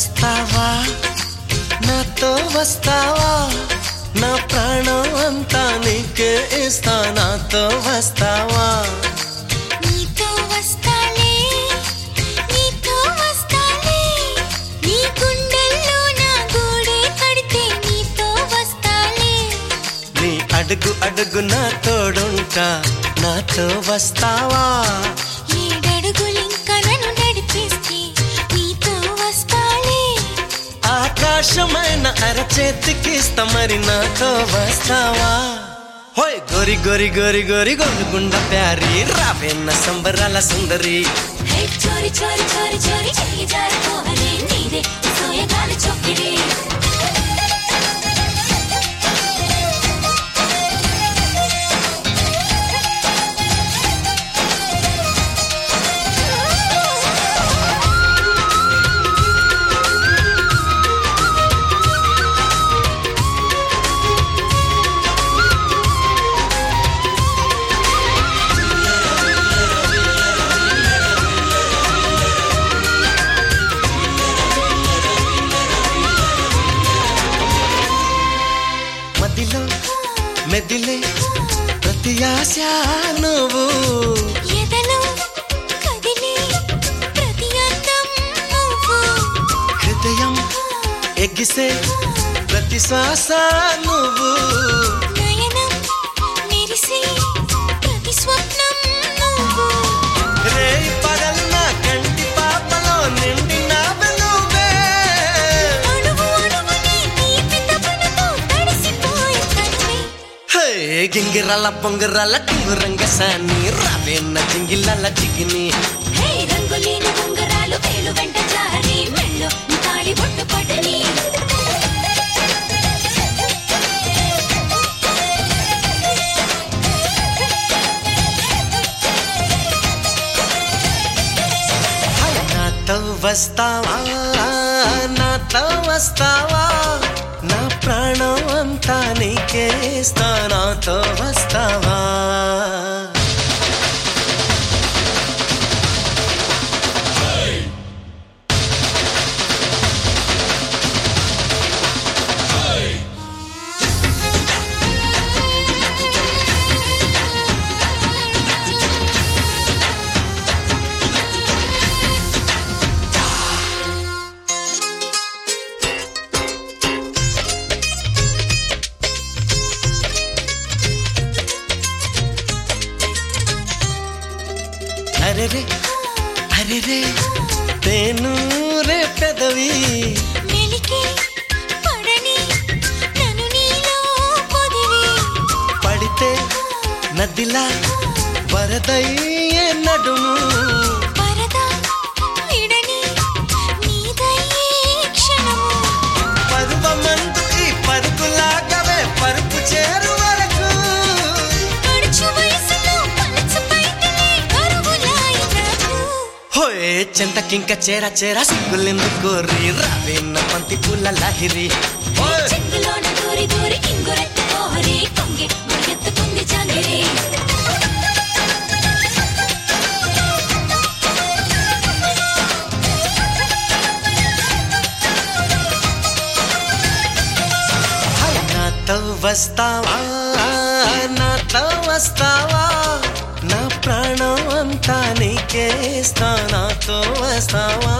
వస్తావా నాతో వస్తావా నా ప్రాణం అంతా నీకే ఇస్తా నాతో వస్తావా నీతో వస్తాలే నీతో వస్తాలే నీ గుండెల్లో నా గూడే కడితే నీతో వస్తాలే నీ అడుగు అడుగు నా తోడుంటా నాతో వస్తావా ఏడడుగులింక నన్ను నడిపిస్తే నీతో వస్తాలే ఆకాశమైన అరచేతికిస్తా మరి నాతో వస్తావా హోయ్ గోరి గోరి గోరి గోరి గోలుగుండ ప్యారి రావేన్న సంబరాల సుందరి హే చోరి చోరి చోరి చోరి చెయ్యి జారిపోవలే నీదే సోయగాలి చొక్కిడే మదిలో మెదిలే ప్రతి ఆశ నువ్వు ఎదలో కదిలే ప్రతి అందం నువ్వు హృదయం ఎగిసే ప్రతి శ్వాస నువ్వు నయనం మెరిసే ప్రతి స్వప్నం నువ్వు రే పగలు నా కంటి పాపలో నిండిన నువ్వే అణువు అణువుని తీపి తపనతో తడిసిపోయే తన్వి హే గింగిరాల పొంగిరాల టింగురంగ సాని రావేన్న జింగిలాల జిగిని హే రంగులీన ఉంగరాలు వేలు వెంట జారి మెళ్ళు తాళి బొట్టు పడని హై, నాతో వస్తావా నాతో వస్తావా నా ప్రాణం అంతా నీకే ఇస్తా నాతో వస్తావా అరెరే అరెరే తేను రే పెదవి మెలికి పడని నన్ను నీలో పొదివి పడితే నదిలా వరదయ్యే నడుము పరదా విడని నీదయ్యే క్షణము పరువమందు ఈ పరుగులాగవే పరుపు చేరు వరకు గడుచు వయసులో పలచు పైటలే కరువులాయి నాకు హోయే చింతకింక చేర చేర సిగ్గులెందుకు కోరి రావేన్న పంతి పూల లాహిరి హోయ్! చెంగులోన దూరి దూరి కింగురెత్తి పోహరి కొంగి మురిగెత్తుకుంది జాంగిరి హై, నాతో వస్తావా నాతో వస్తావా నా ప్రాణం అంతా నీకే ఇస్తా నాతో వస్తావా